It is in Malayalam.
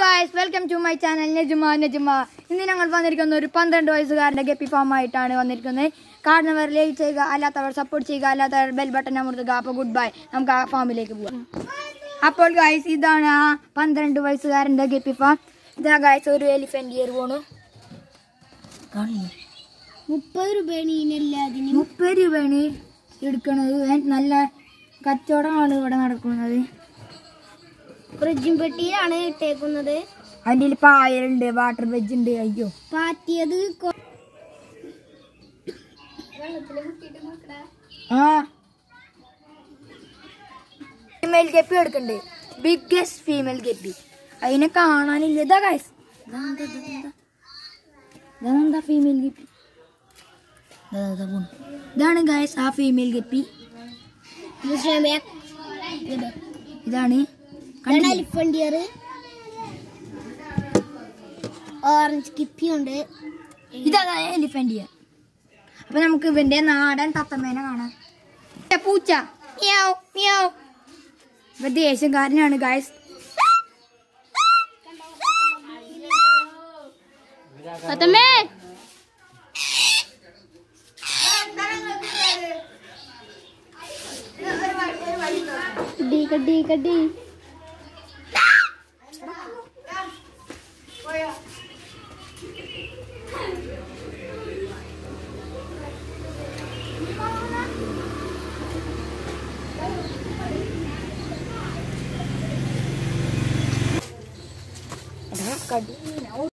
Guys welcome to my channel Najuma Najuma ഇന്ന് ഞങ്ങൾ വന്നിരിക്കുന്ന ഒരു പന്ത്രണ്ട് വയസ്സുകാരൻ്റെ ഗപ്പി ഫാമായിട്ടാണ് വന്നിരിക്കുന്നത് കാണുന്നവർ ലൈക്ക് ചെയ്യുക അല്ലാത്തവർ സപ്പോർട്ട് ചെയ്യുക അല്ലാത്തവർ ബെൽ ബട്ടൺ അമർത്തുക അപ്പോൾ ഗുഡ് ബൈ നമുക്ക് ആ ഫാമിലേക്ക് പോവാം അപ്പോൾ ഗായ്സ് ഇതാണ് ആ പന്ത്രണ്ട് വയസ്സുകാരൻ്റെ ഗപ്പി ഫാം ഇതാ ഗായ്സ് ഒരു എലിഫന്റ് ഇയർ പോണു കാണില്ലേ മുപ്പത് രൂപയാണ് ഇതിനെല്ലാതിനും മുപ്പത് രൂപയാണ് എടുക്കണത് ഏ, നല്ല കച്ചവടമാണ് ഇവിടെ നടക്കുന്നത് ഫ്രിഡ്ജും പെട്ടിയിലാണ് ഇട്ടേക്കുന്നത് അതിൻ്റെ ഉള്ളിൽ പായലുണ്ട് വാട്ടർ വെജ് ഉണ്ട് അയ്യോ പാറ്റിയത് കൊ- ആ ഫീമെയിൽ ഗപ്പി എടുക്കണ്ട് ബിഗ്ഗസ്റ്റ് ഫീമെയിൽ ഗപ്പി അതിനെ കാണാനില്ല ഇതാ ഗൈസ് ഇതെന്താ ഫീമെയിൽ ഗപ്പി ഇതാണ് ഗൈസ് ആ ഫീമെയിൽ ഗപ്പി ഇത് ഷെമയ. ഇത്. ഇതാണ് ഇതാണ് കണ്ടില്ലേ? എലിഫന്റ് ഇയർ ഓറഞ്ച് കിപ്പി ഉണ്ട് ഇതാ എലിഫന്റ് ഇയർ അപ്പൊ നമുക്ക് ഇവന്റെ നാടൻ തത്തമ്മേനെ കാണാം ഏ, പൂച്ച മിയാവ്, മിയാവ്. ഇവ ദേശക്കാരനാണ് ഗൈസ് തത്തമ്മേ കടി കടി കടി കടി